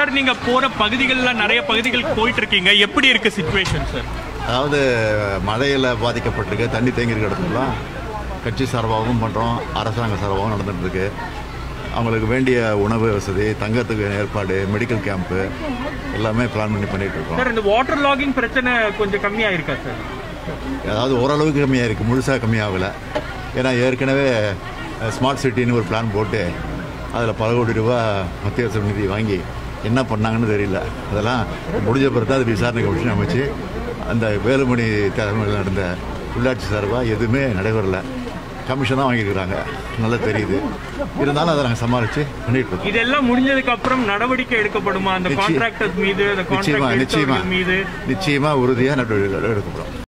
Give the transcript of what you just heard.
Sir நீங்க போற பகுதிகள்ல நிறைய பகுதிகளுக்கு போயிட்டு இருக்கீங்க எப்படி இருக்கு சுச்சுவேஷன் சார் அதாவது மழையில் பாதிக்கப்பட்டிருக்கு தண்ணி தேங்கி இருக்க இடத்துலாம் கட்சி சார்பாகவும் பண்ணுறோம் அரசாங்க சார்பாகவும் நடந்துட்டு இருக்கு அவங்களுக்கு வேண்டிய உணவு வசதி தங்கத்துக்கு ஏற்பாடு மெடிக்கல் கேம்ப்பு எல்லாமே பிளான் பண்ணி பண்ணிட்டு இருக்கோம் சார் இந்த வாட்டர் லாகிங் பிரச்சனை கொஞ்சம் கம்மியா இருக்கா சார் அதாவது ஓரளவுக்கு கம்மியாக இருக்குது முழுசாக கம்மியாகலை ஏன்னா ஏற்கனவே ஸ்மார்ட் சிட்டின்னு ஒரு பிளான் போட்டு அதில் பல கோடி ரூபா மத்திய அரசு நிதி வாங்கி என்ன பண்ணாங்கன்னு தெரியல அதெல்லாம் முடிஞ்ச பிறகு தான் அது விசாரணை கமிஷன் அமைச்சு அந்த வேலுமணி தலைமையில் நடந்த உள்ளாட்சி சார்பாக எதுவுமே நடைபெறல கமிஷன் தான் வாங்கியிருக்கிறாங்க நல்லா தெரியுது இருந்தாலும் அதை நாங்கள் சமாளித்து பண்ணிட்டு இருக்கோம் இதெல்லாம் முடிஞ்சதுக்கு அப்புறம் நடவடிக்கை எடுக்கப்படுமா அந்த நிச்சயம். கான்ட்ராக்டர்ஸ் மீது அந்த நிச்சயமா கான்ட்ராக்ட் நிச்சயமா மீது நிச்சயமா உறுதியாக நடவடிக்கை எடுக்கப்படும்